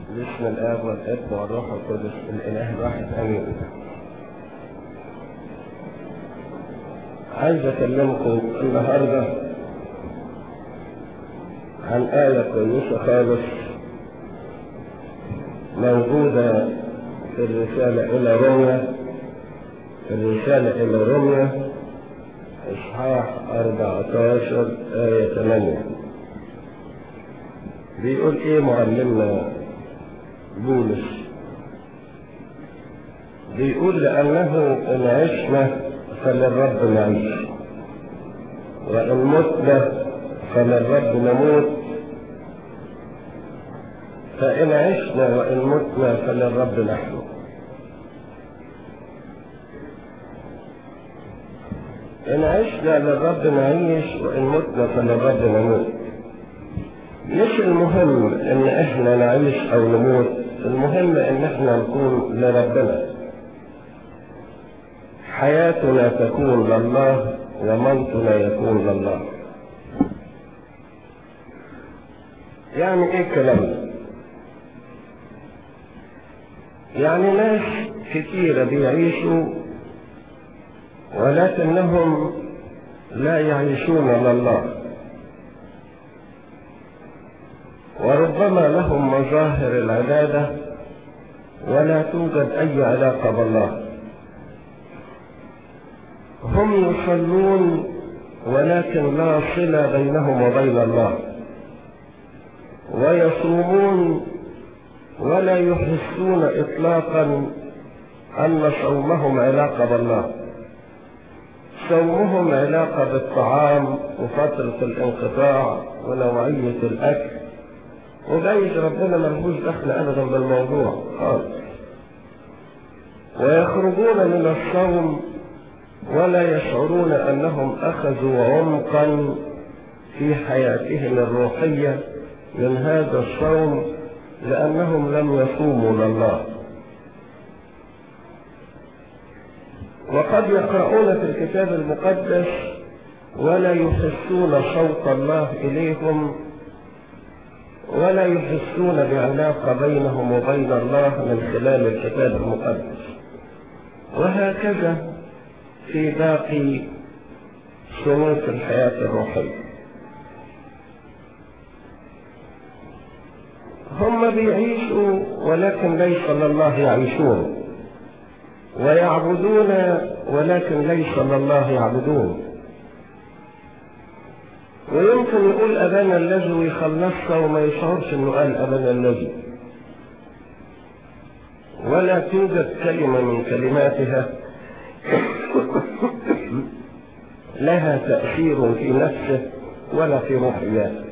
باسم الاب والابن والروح القدس الاله الواحد امين عايز اكلمكم النهارده عن آية كويسة خالص موجودة في الرسالة إلى روميا الرسالة إلى روميا إصحاح 14 آية 8 بيقول إيه معلمنا بولس بيقول لأنه إن عشنا فللرب نعيش وإن متنا فللرب نموت فإن عشنا وإن متنا فللرب نحن إن عشنا للرب نعيش وإن متنا فللرب نموت مش المهم إن إحنا نعيش أو نموت المهم إن إحنا نكون لربنا حياتنا تكون لله وموتنا يكون لله يعني ايه الكلام ده يعني ناس كتيرة بيعيشوا ولكنهم لا يعيشون لله وربما لهم مظاهر العبادة ولا توجد أي علاقة بالله هم يصلون ولكن لا صلة بينهم وبين الله ويصومون ولا يحسون إطلاقا أن صومهم علاقة بالله صومهم علاقة بالطعام وفترة الانقطاع ونوعية الأكل وجايز ربنا ملهوش دخل أبدا بالموضوع خالص ويخرجون من الصوم ولا يشعرون أنهم أخذوا عمقا في حياتهم الروحية من هذا الصوم لأنهم لم يصوموا لله وقد يقرؤون في الكتاب المقدس ولا يحسون صوت الله إليهم ولا يحسون بعلاقة بينهم وبين الله من خلال الكتاب المقدس وهكذا في باقي سلوك الحياة الروحية هم بيعيشوا ولكن ليس لله يعيشون ويعبدون ولكن ليس لله يعبدون ويمكن يقول أبانا الذي ويخلصها وما يشعرش انه قال أبانا الذي ولا توجد كلمة من كلماتها لها تأثير في نفسه ولا في روحياته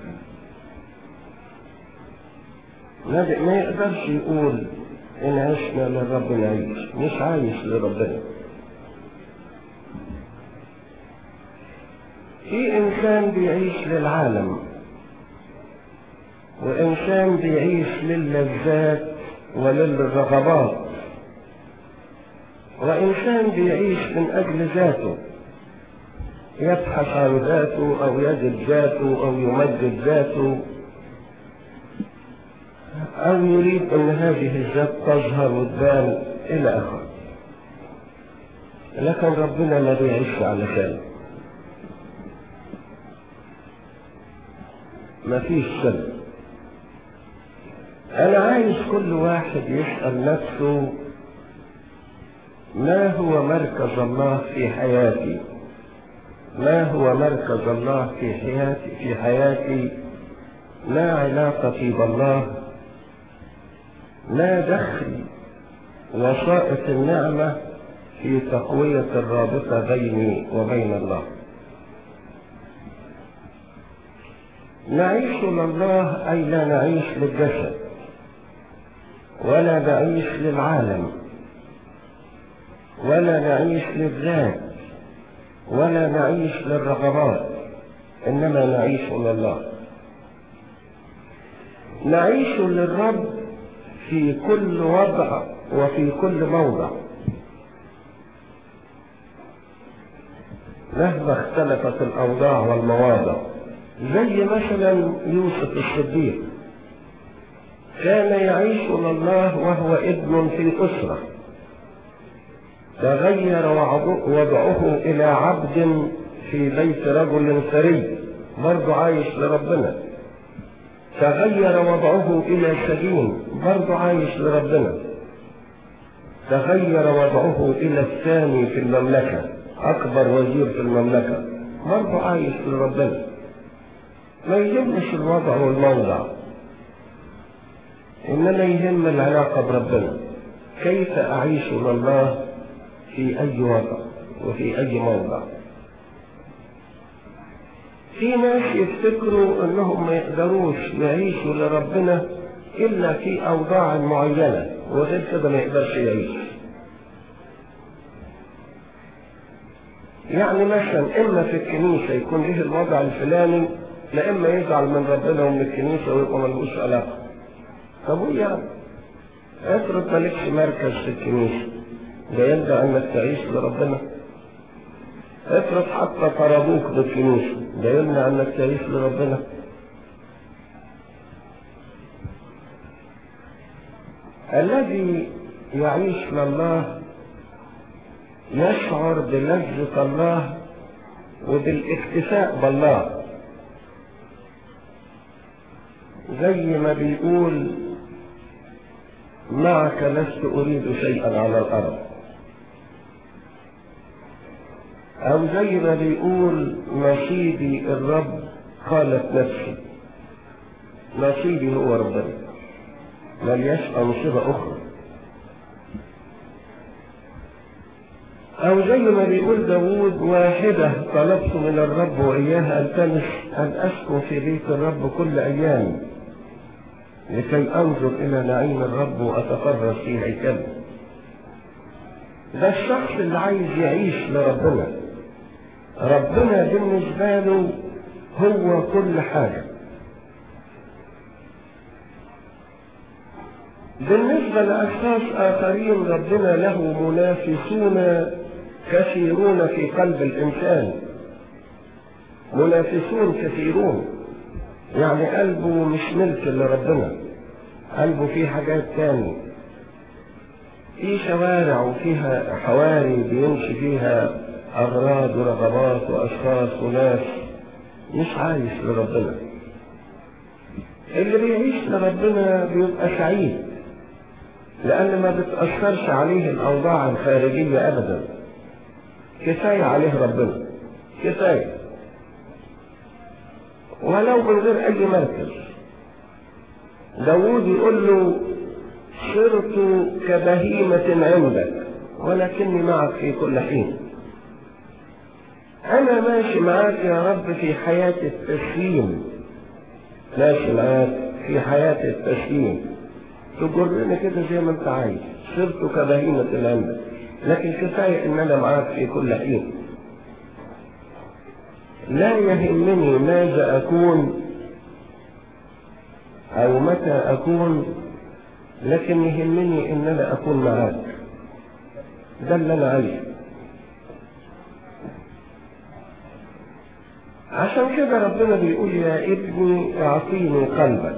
ما يقدرش يقول إن عشنا للرب نعيش مش عايش لربنا في إنسان بيعيش للعالم وإنسان بيعيش للذات وللرغبات وإنسان بيعيش من أجل ذاته يبحث عن ذاته أو يجد ذاته أو يمجد ذاته أو يريد أن هذه الذات تظهر وتبان إلى آخره لكن ربنا ما بيعيش على شيء ما فيش سبب أنا عايز كل واحد يسأل نفسه ما هو مركز الله في حياتي ما هو مركز الله في حياتي في حياتي ما علاقتي بالله ما دخل وسائط النعمة في تقوية الرابطة بيني وبين الله نعيش لله أي لا نعيش للجسد ولا نعيش للعالم ولا نعيش للذات ولا نعيش للرغبات إنما نعيش لله نعيش للرب في كل وضع وفي كل موضع مهما اختلفت الأوضاع والمواضع زي مثلا يوسف الصديق كان يعيش لله وهو ابن في أسرة تغير وضعه إلى عبد في بيت رجل ثري برضه عايش لربنا تغير وضعه إلى سجين برضه عايش لربنا تغير وضعه إلى الثاني في المملكة أكبر وزير في المملكة برضه عايش لربنا ما يهمش الوضع والموضع إنما يهم العلاقة بربنا كيف أعيش لله في أي وضع وفي أي موضع في ناس يفتكروا انهم ما يقدروش يعيشوا لربنا الا في اوضاع معينة وغير كده ما يقدرش يعيش يعني مثلا اما في الكنيسة يكون له الوضع الفلاني لا اما يزعل من ربنا ومن الكنيسة ويبقى ملوش علاقة طب وإيه يعني افرض مالكش مركز في الكنيسة ده يبدأ انك تعيش لربنا افرض حتى طردوك بالكنيسة ده يمنع انك تعيش لربنا الذي يعيش لله يشعر بلذة الله وبالاكتفاء بالله زي ما بيقول معك لست أريد شيئا على الأرض أو زي ما بيقول نصيبي الرب قالت نفسي نصيبي هو ربنا ملياش أنصبة أخرى أو زي ما بيقول داوود واحدة طلبت من الرب وإياها ألتمس أن أسكن في بيت الرب كل أيام لكي أنظر إلى نعيم الرب وأتفرج في هيكله ده الشخص اللي عايز يعيش لربنا ربنا بالنسبة له هو كل حاجة بالنسبة لأشخاص آخرين ربنا له منافسون كثيرون في قلب الإنسان منافسون كثيرون يعني قلبه مش ملك لربنا قلبه فيه حاجات تانية في شوارع وفيها حواري بيمشي فيها أغراض ورغبات وأشخاص وناس مش عايش لربنا اللي بيعيش لربنا بيبقى سعيد لأن ما بتأثرش عليه الأوضاع الخارجية أبدا كفاية عليه ربنا كفاية ولو من غير أي مركز داوود يقول له صرت كبهيمة عندك ولكني معك في كل حين أنا ماشي معاك يا رب في حياة التسليم ماشي معاك في حياة التسليم تجرني كده زي ما انت عايز صرت كبهيمة عندك لكن كفاية ان انا معاك في كل حين لا يهمني ماذا اكون او متى اكون لكن يهمني ان انا اكون معاك ده اللي انا عايزه عشان كده ربنا بيقول يا ابني اعطيني قلبك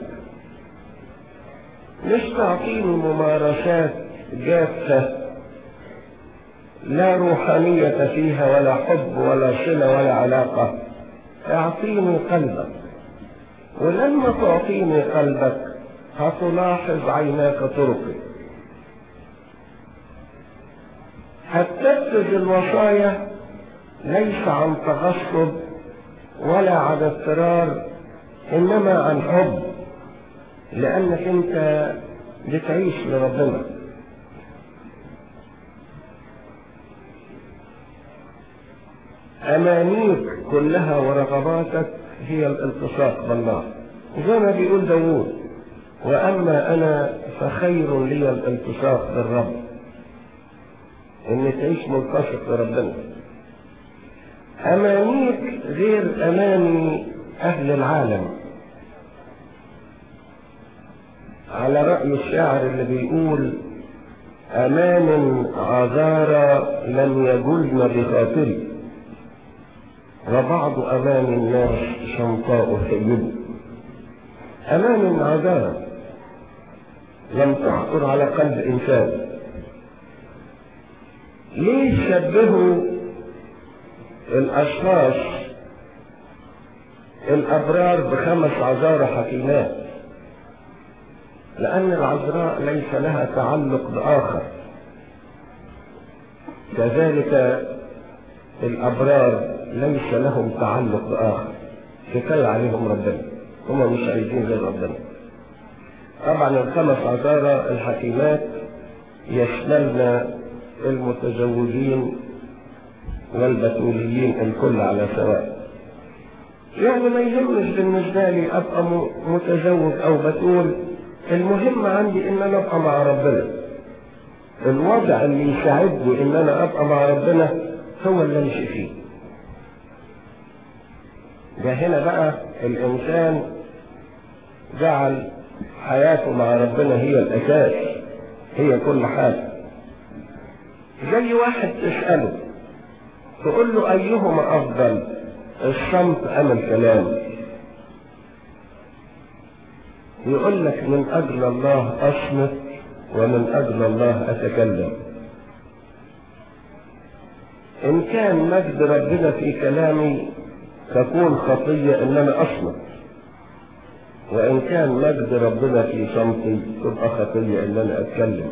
مش تعطيني ممارسات جافة لا روحانية فيها ولا حب ولا صلة ولا علاقة اعطيني قلبك ولما تعطيني قلبك هتلاحظ عيناك طرقي هتنفذ الوصايا ليس عن تغصب ولا عن اضطرار انما عن حب لانك انت بتعيش لربنا امانيك كلها ورغباتك هي الالتصاق بالله زي ما بيقول داوود واما انا فخير لي الالتصاق بالرب ان تعيش ملتصق بربنا امانيك غير اماني اهل العالم على رأي الشاعر اللي بيقول أمان عذارى لم يجلن بخاطري وبعض أمان الناس شمطاء سيد أمان عذارى لم تخطر على قلب إنسان ليه شبهوا الأشخاص الأبرار بخمس عذارى حكيمات لأن العذراء ليس لها تعلق بآخر كذلك الأبرار ليس لهم تعلق بآخر كفاية عليهم ربنا هم مش عايزين غير ربنا طبعا الخمس عذارى الحكيمات يشملنا المتزوجين والبتوليين الكل على سواء يعني ما يهمش بالنسبة لي أبقى متزوج أو بتول المهم عندي إن أنا أبقى مع ربنا الوضع اللي يساعدني إن أنا أبقى مع ربنا هو اللي أمشي فيه ده هنا بقى الإنسان جعل حياته مع ربنا هي الأساس هي كل حاجة زي واحد تسأله تقول له أيهما أفضل الصمت أم الكلام يقول لك من أجل الله أصمت ومن أجل الله أتكلم إن كان مجد ربنا في كلامي تكون خطية إن أنا أصمت وإن كان مجد ربنا في صمتي تبقى خطية إن أنا أتكلم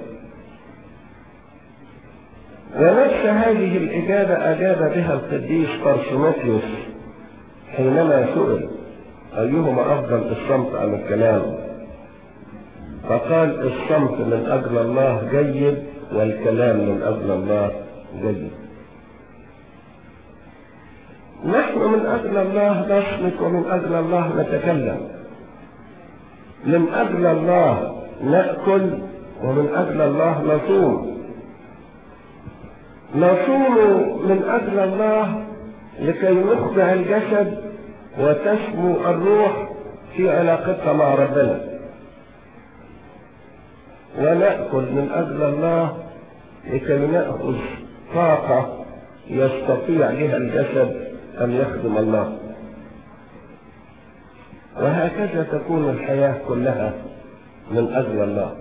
ونفس هذه الإجابة أجاب بها القديس قرصنوطيوس حينما سئل أيهما أفضل الصمت أم الكلام فقال الصمت من أجل الله جيد والكلام من أجل الله جيد نحن من أجل الله نصمت ومن أجل الله نتكلم من أجل الله نأكل ومن أجل الله نصوم نصوم من أجل الله لكي نخضع الجسد وتسمو الروح في علاقتها مع ربنا ونأكل من أجل الله لكي نأخذ طاقة يستطيع بها الجسد أن يخدم الله وهكذا تكون الحياة كلها من أجل الله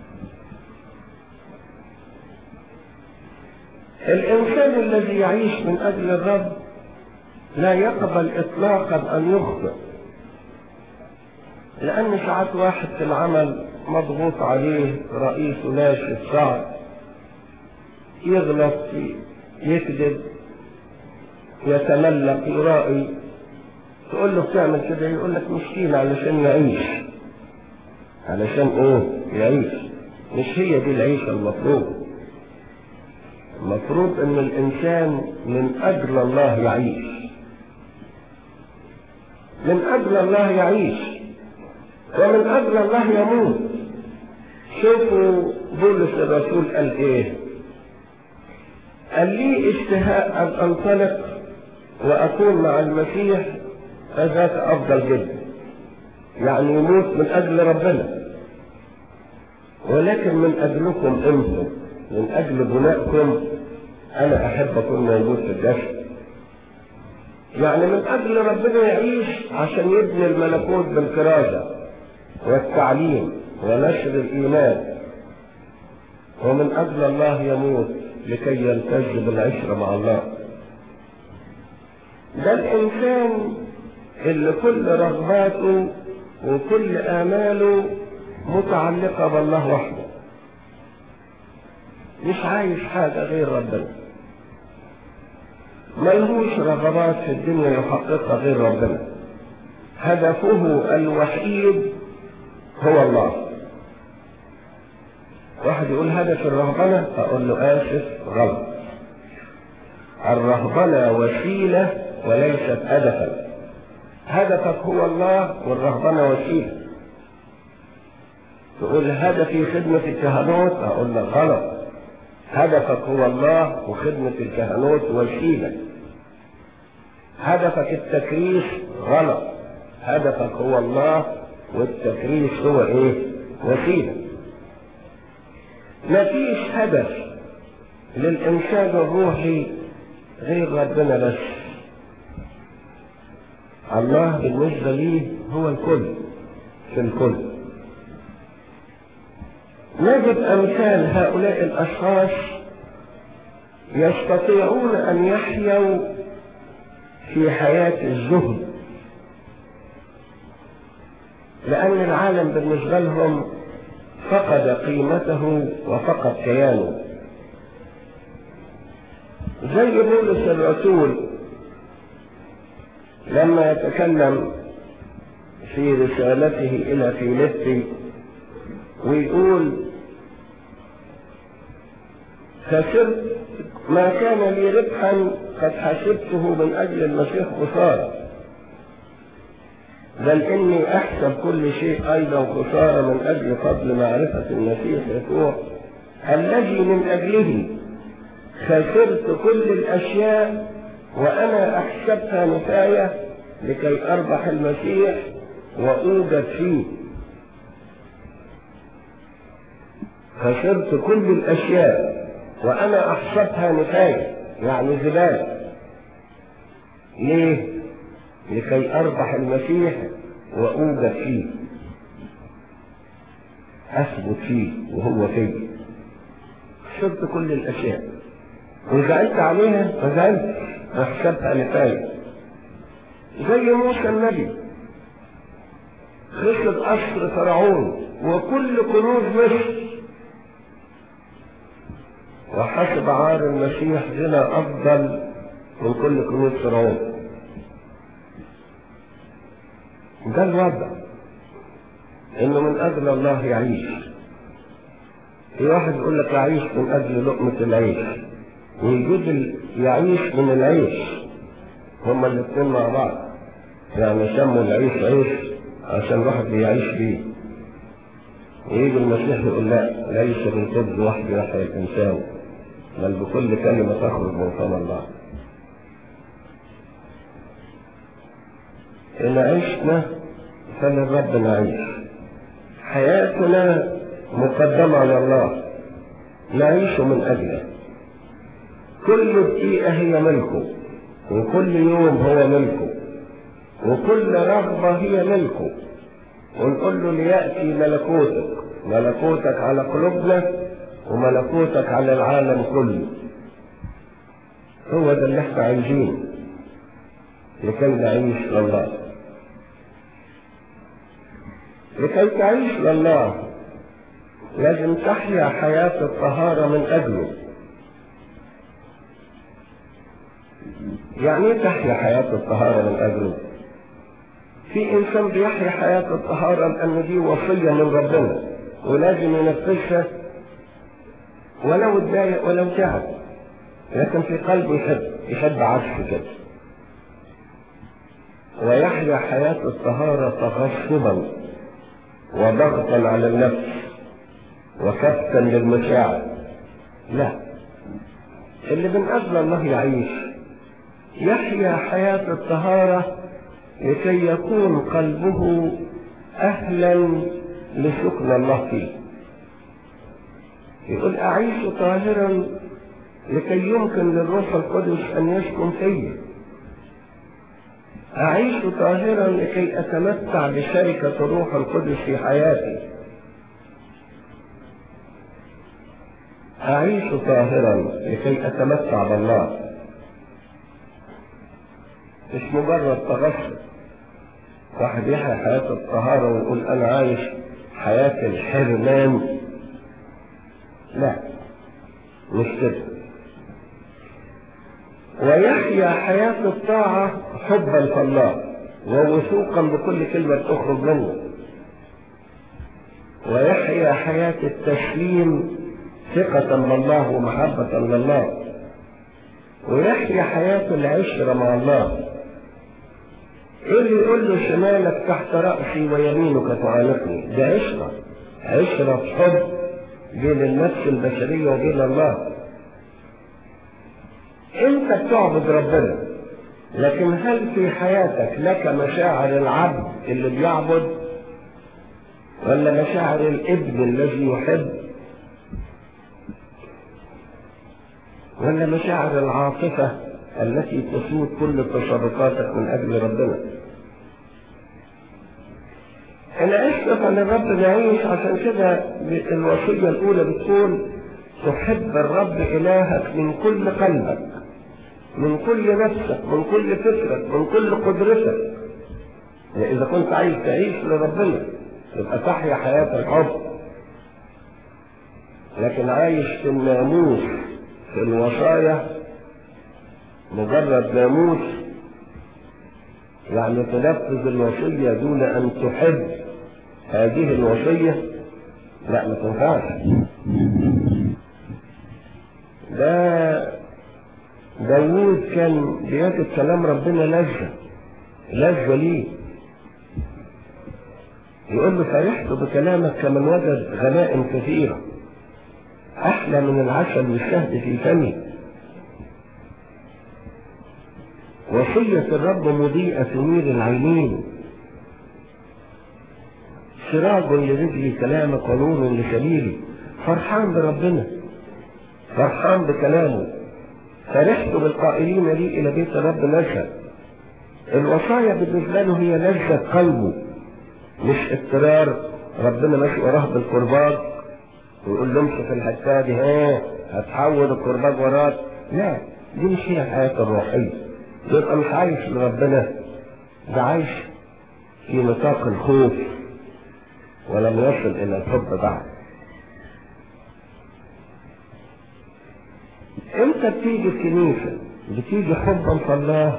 الإنسان الذي يعيش من أجل الرب لا يقبل إطلاقا أن يخطئ لأن ساعات واحد في العمل مضغوط عليه رئيسه ناشف صعب يغلط يكذب يتملق يرائي تقول له بتعمل كده يقول لك مشكلة علشان يعيش علشان ايه يعيش مش هي دي العيشة المطلوب المفروض ان الانسان من اجل الله يعيش من اجل الله يعيش ومن اجل الله يموت شوفوا بولس الرسول قال ايه قال لي اشتهاء ان انطلق واكون مع المسيح فذاك افضل جدا يعني يموت من اجل ربنا ولكن من اجلكم انتم من اجل بنائكم انا احب اكون موجود في الجسد يعني من اجل ربنا يعيش عشان يبني الملكوت بالكرازة والتعليم ونشر الايمان ومن اجل الله يموت لكي يلتز بالعشرة مع الله ده الانسان اللي كل رغباته وكل اماله متعلقة بالله وحده مش عايز حاجة غير ربنا ملهوش رغبات في الدنيا يحققها غير ربنا هدفه الوحيد هو الله واحد يقول هدف الرهبنة أقول له آسف غلط الرهبنة وسيلة وليست هدفا هدفك هو الله والرهبنة وسيلة تقول هدفي خدمة الكهنوت أقول لك غلط هدفك هو الله وخدمة الكهنوت وسيلة هدفك التكريس غلط هدفك هو الله والتكريس هو ايه وسيلة مفيش هدف للإنسان الروحي غير ربنا بس الله بالنسبة ليه هو الكل في الكل نجد أمثال هؤلاء الأشخاص يستطيعون أن يحيوا في حياة الزهد لأن العالم بالنسبة لهم فقد قيمته وفقد كيانه زي بولس الرسول لما يتكلم في رسالته إلى فيليبي ويقول خسرت ما كان لي ربحا قد حسبته من أجل المسيح خسارة بل إني أحسب كل شيء أيضا خسارة من أجل فضل معرفة المسيح يسوع الذي من أجله خسرت كل الأشياء وأنا أحسبها نفاية لكي أربح المسيح وأوجد فيه خسرت كل الأشياء وأنا أحسبها نفاية يعني زبالة ليه؟ لكي أربح المسيح وأوجد فيه أثبت فيه وهو فيه خسرت كل الأشياء وزعلت عليها فزعلت وحسبها نفاية زي موسى النبي خسر قصر فرعون وكل كنوز مصر وحسب عار المسيح غنى أفضل من كل كنوز فرعون ده الوضع انه من اجل الله يعيش في واحد يقول لك يعيش من اجل لقمة العيش ويجوز يعيش من العيش هما الاثنين مع بعض يعني سموا العيش عيش عشان الواحد بيعيش بيه ويجي المسيح يقول لا ليس بالخبز وحده يحيى الانسان بل بكل كلمه تخرج من فم الله إن عشنا فللرب نعيش حياتنا مقدمة على الله نعيش من أجله كل دقيقة هي ملكه وكل يوم هو ملكه وكل رغبة هي ملكه ونقول له ليأتي ملكوتك ملكوتك على قلوبنا وملكوتك على العالم كله هو ده اللي احنا عايزينه لكي نعيش لله لكي تعيش لله لازم تحيا حياة الطهارة من أجله يعني ايه تحيا حياة الطهارة من أجله في إنسان بيحيا حياة الطهارة لأن دي وصية من ربنا ولازم ينفذها ولو اتضايق ولو تعب لكن في قلبه يحب يحب عكس كده ويحيا حياة الطهارة تغصبا وضغطا على النفس وكبتا للمشاعر لا اللي من أجل الله يعيش يحيا حياة الطهارة لكي يكون قلبه أهلا لسكن الله فيه يقول أعيش طاهرا لكي يمكن للروح القدس أن يسكن فيه أعيش طاهرا لكي أتمتع بشركة الروح القدس في حياتي أعيش طاهرا لكي أتمتع بالله مش مجرد تغسل واحد يحيا حياة الطهارة ويقول أنا عايش حياة الحرمان لا مش كده ويحيا حياة الطاعة حبا في الله ووثوقا بكل كلمة تخرج منه ويحيا حياة التسليم ثقة بالله ومحبة لله ويحيا حياة العشرة مع الله ايه اللي يقول له شمالك تحت رأسي ويمينك تعانقني ده عشرة عشرة حب بين النفس البشرية وبين الله انت بتعبد ربنا لكن هل في حياتك لك مشاعر العبد اللي بيعبد ولا مشاعر الابن الذي يحب ولا مشاعر العاطفة التي تسود كل تصرفاتك من أجل ربنا انا اشرف ان الرب نعيش عشان كده الوصية الاولى بتقول تحب الرب الهك من كل قلبك من كل نفسك من كل فكرك من كل قدرتك يعني اذا كنت عايز تعيش لربنا يبقى تحيا حياة الحب لكن عايش في الناموس في الوصايا مجرد ناموس يعني تنفذ الوصية دون أن تحب هذه الوصية لا ما تنفعش ده داوود كان بيجد كلام ربنا لذة لذة ليه يقول له فرحت بكلامك كمن وجد غنائم كثيرة أحلى من العسل والشهد في فمي وصية الرب مضيئة تنير العينين سراج لرجلي كلامك ونور لسبيلي فرحان بربنا فرحان بكلامه فرحت بالقائلين لي إلى بيت الرب نشأ الوصايا بالنسبة له هي لذة قلبه مش اضطرار ربنا ماشي وراه بالقربان ويقول له امشي في الحته دي ها هتحول القربان وراك لا دي مش هي الحياه الروحيه يبقى مش عايش لربنا ده عايش في نطاق الخوف ولم يصل الى الحب بعد انت بتيجي الكنيسة بتيجي حبا في الله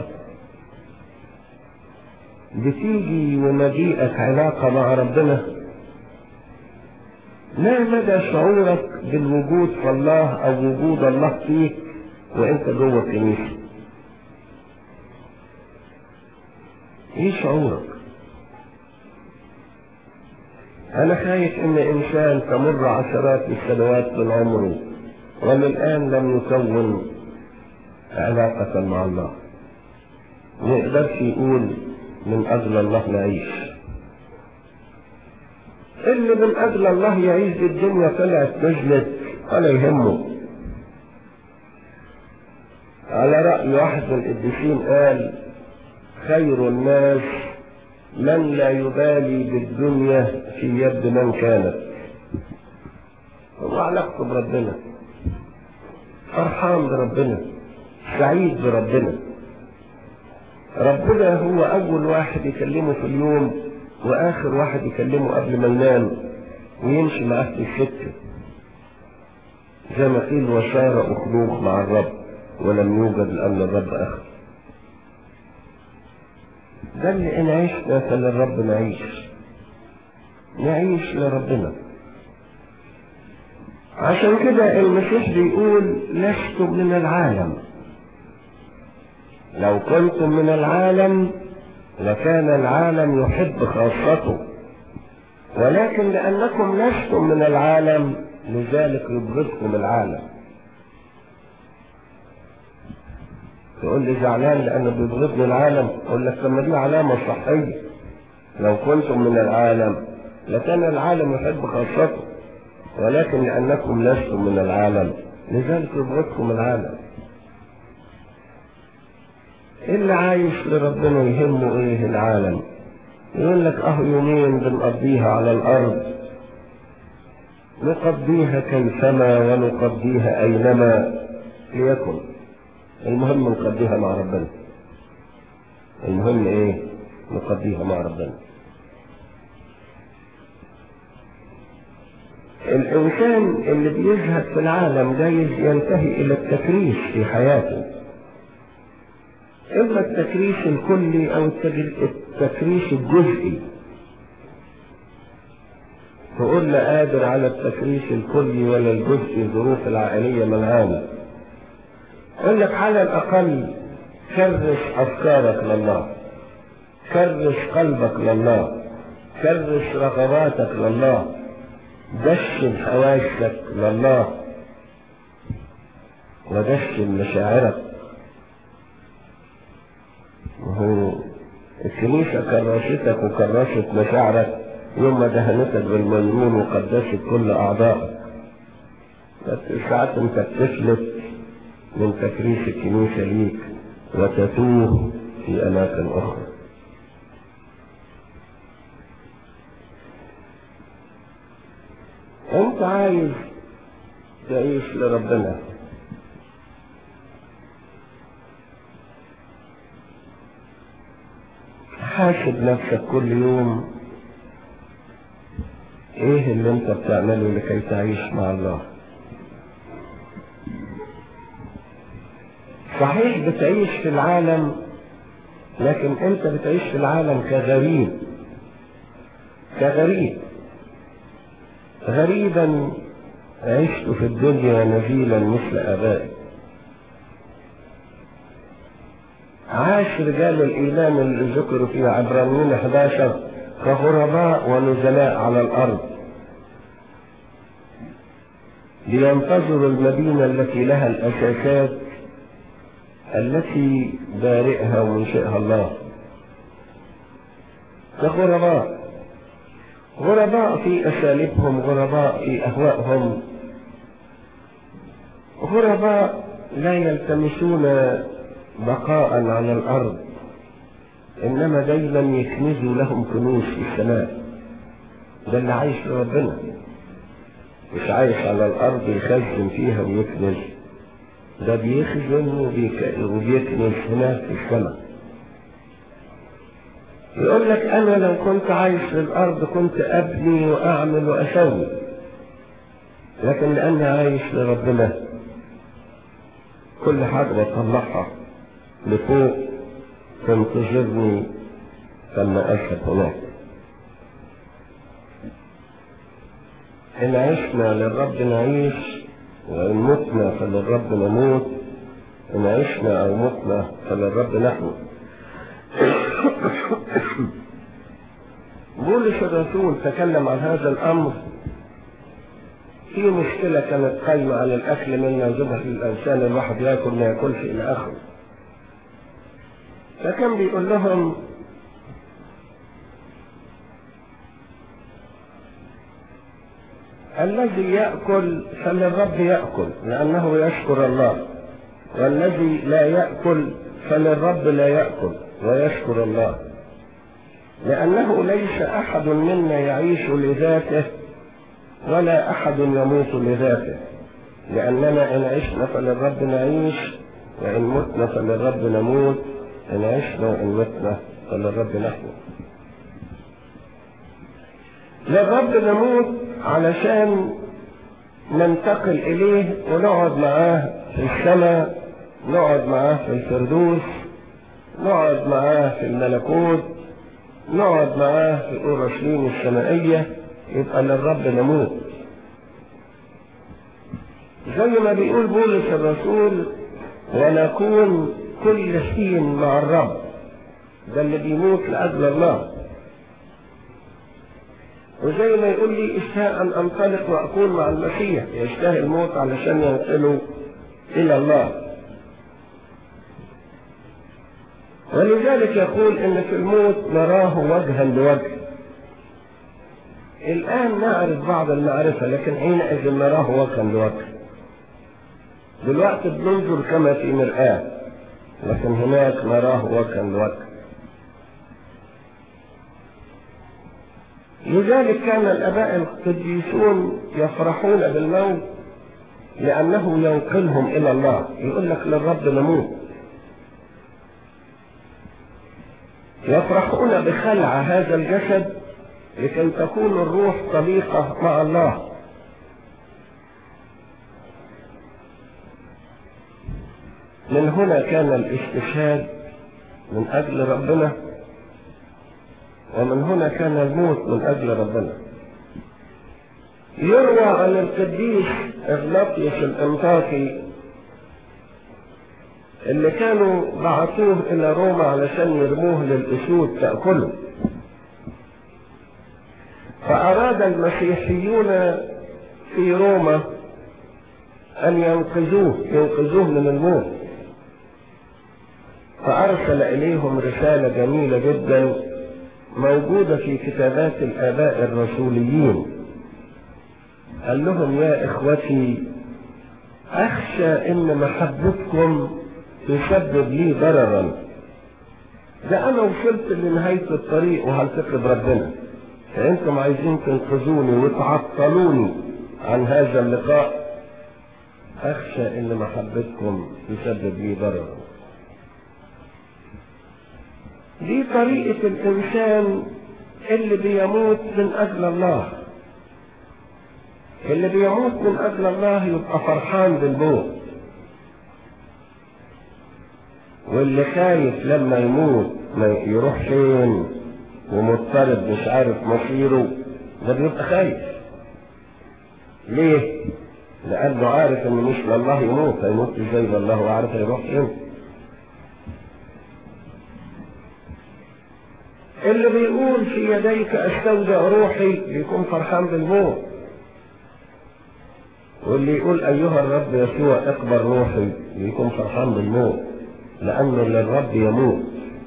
بتيجي ومجيئك علاقة مع ربنا ما مدى شعورك بالوجود في الله او وجود الله فيك وانت جوه الكنيسة ايه شعورك انا خايف ان انسان تمر عشرات السنوات من عمره وللان لم يكون علاقة مع الله ما يقدرش يقول من اجل الله نعيش اللي من اجل الله يعيش الدنيا طلعت نزلت ولا يهمه على رأي واحد من القديسين قال خير الناس من لا يبالي بالدنيا في يد من كانت هو علاقته بربنا فرحان بربنا سعيد بربنا ربنا هو أول واحد يكلمه في اليوم وآخر واحد يكلمه قبل ما ينام ويمشي معاه في السكة زي ما قيل وسار أخلوق مع الرب ولم يوجد لأن الرب أخذ ده اللي إن عشنا فللرب نعيش نعيش لربنا عشان كده المسيح بيقول لستم من العالم لو كنتم من العالم لكان العالم يحب خاصته ولكن لأنكم لستم من العالم لذلك يبغضكم العالم تقول لي زعلان لأنه بيبغضني العالم أقول لك طب ما دي علامة صحية لو كنتم من العالم لكان العالم يحب خاصته ولكن لأنكم لستم من العالم لذلك يبغضكم العالم اللي عايش لربنا يهمه ايه العالم يقول لك اه يومين بنقضيها على الارض نقضيها كيفما ونقضيها اينما ليكن المهم نقضيها مع ربنا المهم ايه نقضيها مع ربنا الانسان اللي بيزهد في العالم جايز ينتهي الى التكريس في حياته اما التكريس الكلي او التكريس الجزئي تقول لا قادر على التكريس الكلي ولا الجزئي الظروف العائليه منعاني اقول لك على الاقل كرس افكارك لله كرس قلبك لله كرس رغباتك لله دشن حواسك لله ودشن مشاعرك وهو الكنيسة كرستك وكرست مشاعرك يوم ما دهنتك بالميمون وقدست كل أعضائك بس ساعات انت بتفلت من تكريس الكنيسة ليك وتتوه في أماكن أخرى انت عايز تعيش لربنا حاسب نفسك كل يوم ايه اللي انت بتعمله لكي تعيش مع الله صحيح بتعيش في العالم لكن انت بتعيش في العالم كغريب كغريب غريبا عشت في الدنيا نزيلا مثل ابائي عاش رجال الايمان اللي ذكروا في عبرانيين 11 كغرباء ونزلاء على الارض لينتظروا المدينه التي لها الاساسات التي بارئها ومنشئها الله كغرباء غرباء في اساليبهم غرباء في اهوائهم غرباء لا يلتمسون بقاء على الارض انما دايما يكنزوا لهم كنوز في السماء ده اللي عايش لربنا مش عايش على الارض يخزن فيها ويكنز ده بيخزن وبيكنز هناك في السماء يقول لك انا لو كنت عايش في الارض كنت ابني واعمل واسوي لكن لاني عايش لربنا كل حاجه بطلعها لفوق تنتظرني لما أشهد هناك إن عشنا للرب نعيش وإن متنا فللرب نموت إن عشنا أو متنا فللرب نحن بولس الرسول تكلم عن هذا الأمر في مشكلة كانت قايمة على الأكل مما ذبح للأوثان الواحد ياكل ما ياكلش إلى آخره فكان بيقول لهم الذي يأكل فللرب يأكل لأنه يشكر الله والذي لا يأكل فللرب لا يأكل ويشكر الله لأنه ليس أحد منا يعيش لذاته ولا أحد يموت لذاته لأننا إن عشنا فللرب نعيش وإن متنا فللرب نموت إن عشنا وإن متنا فللرب نحن للرب نموت علشان ننتقل إليه ونقعد معاه في السماء نقعد معاه في الفردوس نقعد معاه في الملكوت نقعد معاه في أورشليم السمائية يبقى للرب نموت زي ما بيقول بولس الرسول ونكون كل حين مع الرب ده اللي بيموت لأجل الله وزي ما يقول لي اشتاء أن أنطلق وأكون مع المسيح يشتهي الموت علشان ينقله إلى الله ولذلك يقول إن في الموت نراه وجها لوجه الآن نعرف بعض المعرفة لكن حينئذ نراه وجها لوجه دلوقتي بننظر كما في مرآة لكن هناك نراه وجها لوجه لذلك كان الآباء القديسون يفرحون بالموت لأنه ينقلهم إلى الله يقول لك للرب نموت يفرحون بخلع هذا الجسد لكي تكون الروح طليقة مع الله من هنا كان الاستشهاد من أجل ربنا ومن هنا كان الموت من أجل ربنا يروى عن القديس إغلاطيوس الأنطاكي اللي كانوا بعثوه إلى روما علشان يرموه للأسود تأكله فأراد المسيحيون في روما أن ينقذوه ينقذوه من الموت فأرسل إليهم رسالة جميلة جدا موجودة في كتابات الآباء الرسوليين قال لهم يا إخوتي أخشى إن محبتكم تسبب لي ضررا ده أنا وصلت لنهاية الطريق وهلتقي بربنا فأنتم عايزين تنقذوني وتعطلوني عن هذا اللقاء أخشى إن محبتكم تسبب لي ضررا دي طريقة الإنسان اللي بيموت من أجل الله اللي بيموت من أجل الله يبقى فرحان بالموت واللي خايف لما يموت ما يروح فين ومضطرب مش عارف مصيره ده بيبقى خايف ليه؟ لأنه عارف إن مش لله يموت هيموت ازاي لله وعارف هيروح فين اللي بيقول في يديك استودع روحي بيكون فرحان بالموت واللي يقول ايها الرب يسوع اقبل روحي بيكون فرحان بالموت لانه للرب يموت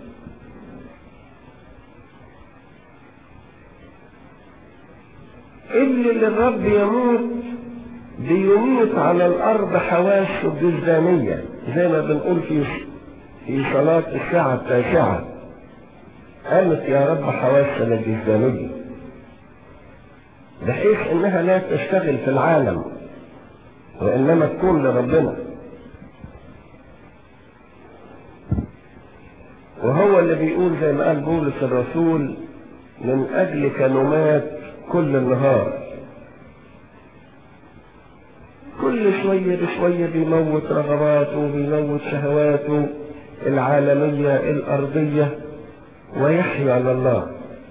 اللي للرب يموت بيميت على الارض حواسه الجزدانيه زي ما بنقول في في صلاه الساعه التاسعه قالت يا رب حواسنا الجسدانية بحيث انها لا تشتغل في العالم وانما تكون لربنا وهو اللي بيقول زي ما قال بولس الرسول من اجلك نمات كل النهار كل شوية بشوية بيموت رغباته بيموت شهواته العالمية الأرضية ويحيا على الله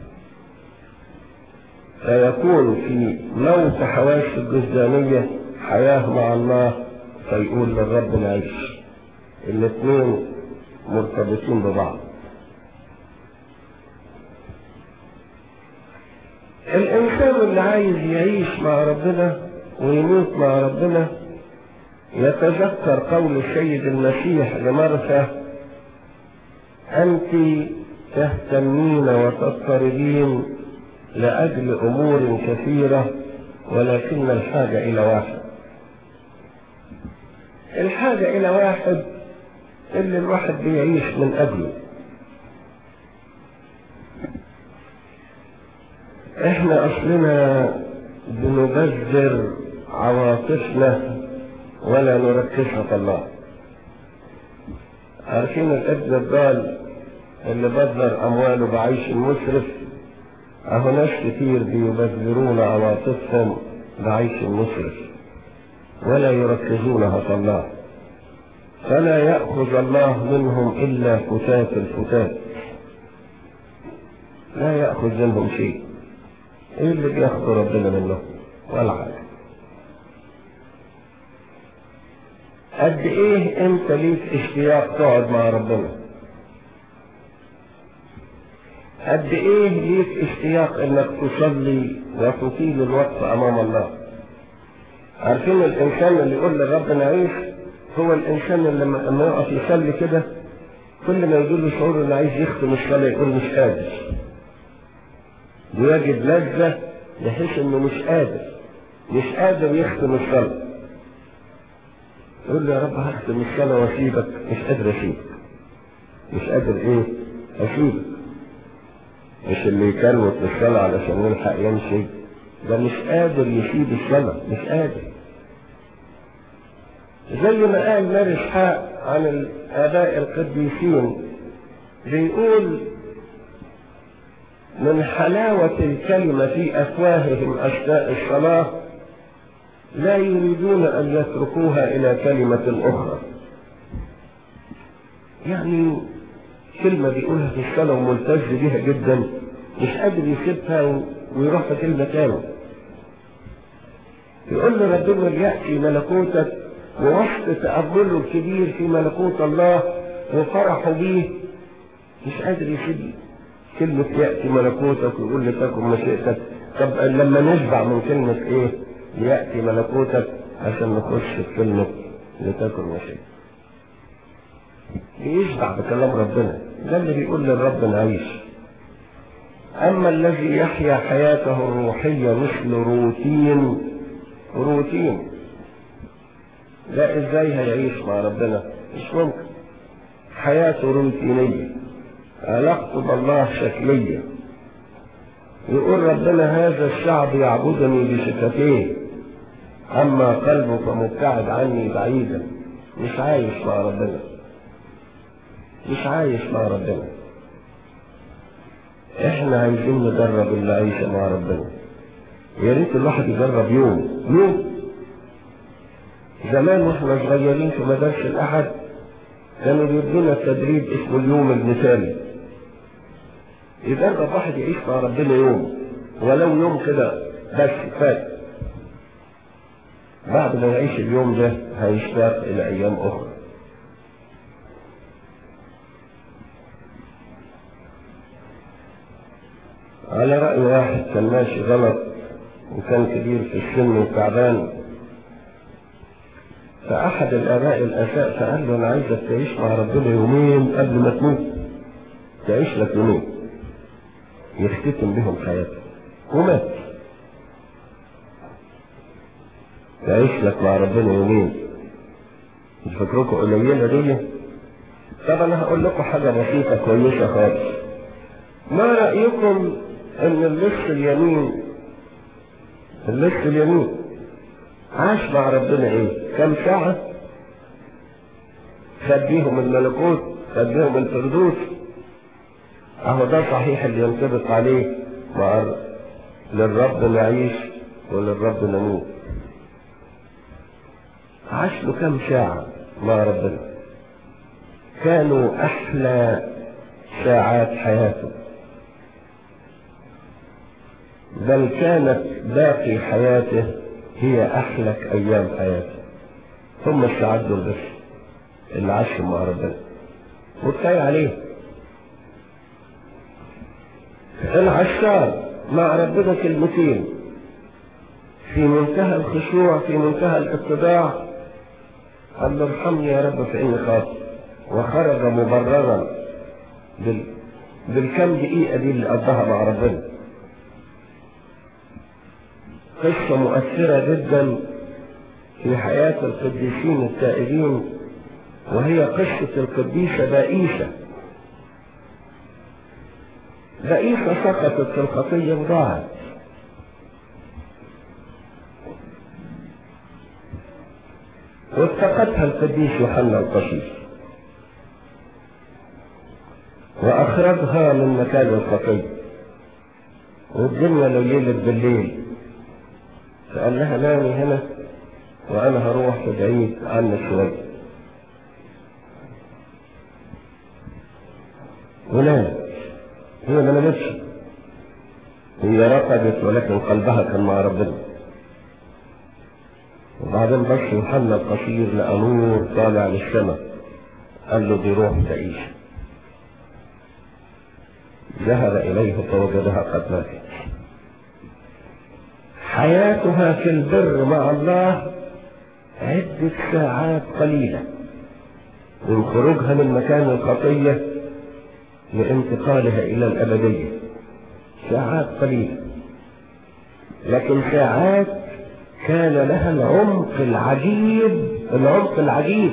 فيكون في موت حواس الجزدانية حياة مع الله فيقول للرب نعيش الاثنين مرتبطين ببعض الإنسان اللي عايز يعيش مع ربنا ويموت مع ربنا يتذكر قول السيد المسيح لمرثى أنت تهتمين وتضطربين لأجل أمور كثيرة ولكن الحاجة إلى واحد الحاجة إلى واحد اللي الواحد بيعيش من أجله احنا اصلنا بنبذر عواطفنا ولا نركزها في الله عارفين الابن الضال اللي بذر امواله بعيش مسرف اهو ناس كتير بيبذرون عواطفهم بعيش مسرف ولا يركزونها في الله فلا يأخذ الله منهم إلا فتات الفتات لا يأخذ منهم شيء ايه اللي بياخده ربنا منه ولا حاجة قد ايه انت ليك اشتياق تقعد مع ربنا قد ايه ليك اشتياق انك تصلي وتطيل الوقت امام الله عارفين الانسان اللي يقول للرب نعيش هو الانسان اللي لما يقف يصلي كده كل ما يجي له شعور انه عايز يختم الصلاه يقول مش قادر ويجد لذة بحيث انه مش قادر مش قادر يختم الصلاة يقول له يا رب هختم الصلاة واسيبك مش قادر اسيبك مش قادر ايه اسيبك مش اللي يكروت الصلاة علشان يلحق يمشي ده مش قادر يسيب الصلاة مش قادر زي ما قال ماري اسحاق عن الاباء القديسين بيقول من حلاوة الكلمة في أفواههم أثناء الصلاة لا يريدون أن يتركوها إلى كلمة أخرى يعني كلمة بيقولها في الصلاة وملتز بها جدا مش قادر يسيبها ويروح في كلمة تانية يقول له ربنا ليأتي ملكوتك ووسط تأمله الكبير في ملكوت الله وفرحه بيه مش قادر يسيب كلمة يأتي ملكوتك ويقول لي تكن مشيئتك طب لما نشبع من كلمة ايه ليأتي ملكوتك عشان نخش في كلمة لتكن مشيئتك بيشبع بكلام ربنا ده اللي بيقول للرب نعيش أما الذي يحيا حياته الروحية مثل روتين روتين لا ازاي هيعيش مع ربنا مش ممكن حياته روتينيه علاقته بالله شكلية يقول ربنا هذا الشعب يعبدني بشفتيه أما قلبه فمبتعد عني بعيدا مش عايش مع ربنا مش عايش مع ربنا احنا عايزين نجرب اللي عايشة مع ربنا يا ريت الواحد يجرب يوم يوم زمان واحنا صغيرين في مدارس الأحد كانوا بيدونا تدريب اسمه اليوم المثالي يجرب واحد يعيش مع ربنا يوم ولو يوم كده بس فات بعد ما يعيش اليوم ده هيشتاق إلى أيام أخرى على رأي واحد كان ماشي غلط وكان كبير في السن وتعبان فأحد الآباء الأساء فقال له أنا عايزك تعيش مع ربنا يومين قبل ما تموت تعيش لك يومين يختتم بهم حياتك ومات تعيش لك مع ربنا يومين مش فاكركم قليلة دي طب أنا هقول لكم حاجة بسيطة كويسة خالص ما رأيكم إن اللص اليمين اللص اليمين عاش مع ربنا ايه كم ساعة خد بيهم الملكوت خد بيهم الفردوس اهو ده صحيح اللي ينطبق عليه مع للرب نعيش وللرب نموت عاش له كم ساعة مع ربنا كانوا احلى ساعات حياته بل كانت باقي حياته هي أحلك أيام حياته ثم الساعات دول بس اللي عاشهم مع ربنا وكفاية عليه العشار مع ربنا كلمتين في منتهى الخشوع في منتهى الاتباع قال له ارحمني يا رب فإني خاطئ وخرج مبررا بال... بالكم دقيقة دي اللي قضاها مع ربنا قصة مؤثرة جدا في حياة القديسين التائبين وهي قصة القديسة بائسة بائسة سقطت في الخطية وضاعت وافتقدها القديس يوحنا القصير وأخرجها من مكان الخطية والدنيا ليلت بالليل فقال لها نامي هنا وانا هروح في بعيد عنك شوية ونامت هي ما نامتش هي رقدت ولكن قلبها كان مع ربنا وبعدين بص يوحنا القصير لقى نور طالع للسماء قال له دي روح تعيش ذهب إليه فوجدها قد ماتت حياتها في البر مع الله عدة ساعات قليلة من خروجها من مكان الخطية لانتقالها إلى الأبدية ساعات قليلة لكن ساعات كان لها العمق العجيب العمق العجيب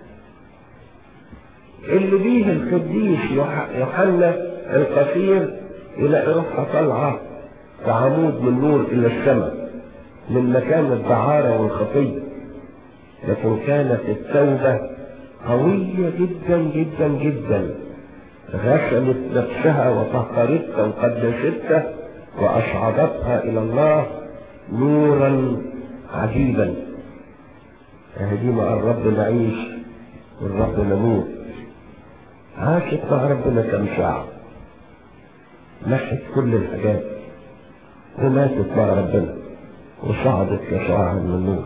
اللي بيه القديس يوحنا القصير يلاقي روحها طالعه كعمود من نور إلى السماء من مكان الدعارة والخطية لكن كانت التوبة قوية جدا جدا جدا غسلت نفسها وطهرتها وقدستها وأصعدتها إلى الله نورا عجيبا هذه مع الرب نعيش والرب نموت عاشت مع ربنا كم ساعة نحت كل الحاجات وماتت مع ربنا وصعدت كشعاع من النور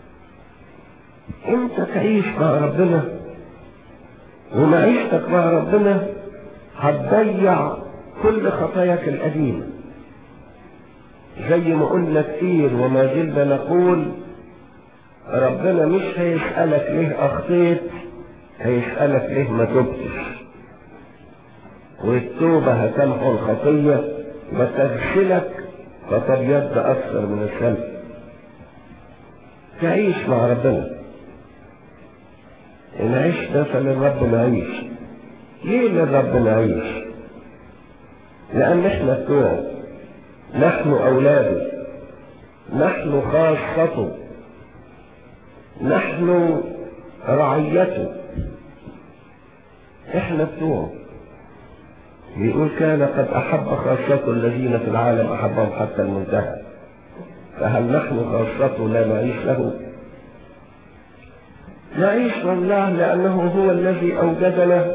انت تعيش مع ربنا ومعيشتك مع ربنا هتضيع كل خطاياك القديمة زي ما قلنا كتير وما زلنا نقول ربنا مش هيسألك ليه أخطيت هيسألك ليه ما تبتش والتوبة هتمحو الخطية وتغسلك فتبيض أكثر من الشمس تعيش مع ربنا إن عشنا فللرب نعيش ليه للرب نعيش لأن إحنا بتوعه نحن أولاده نحن خاصته نحن رعيته احنا بتوعه بيقول كان قد احب خاصته الذين في العالم احبهم حتى المنتهى فهل نحن خاصته لا نعيش له نعيش لله لانه هو الذي اوجدنا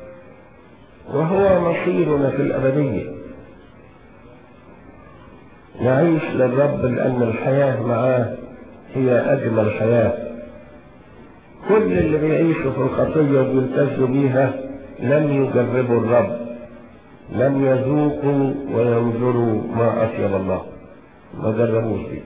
وهو مصيرنا في الابديه نعيش للرب لان الحياه معاه هي اجمل حياه كل اللي بيعيشوا في الخطيه وبيلتزوا بيها لم يجربوا الرب لم يذوقوا وينظروا ما أطيب الله ما جربوش دي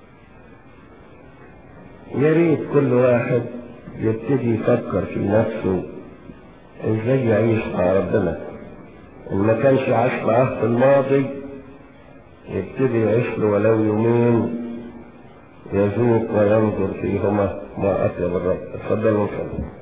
يا ريت كل واحد يبتدي يفكر في نفسه ازاي يعيش مع ربنا ان ما كانش عاش معاه في الماضي يبتدي يعيش له ولو يومين يذوق وينظر فيهما ما أطيب الرب اتفضلوا صلوا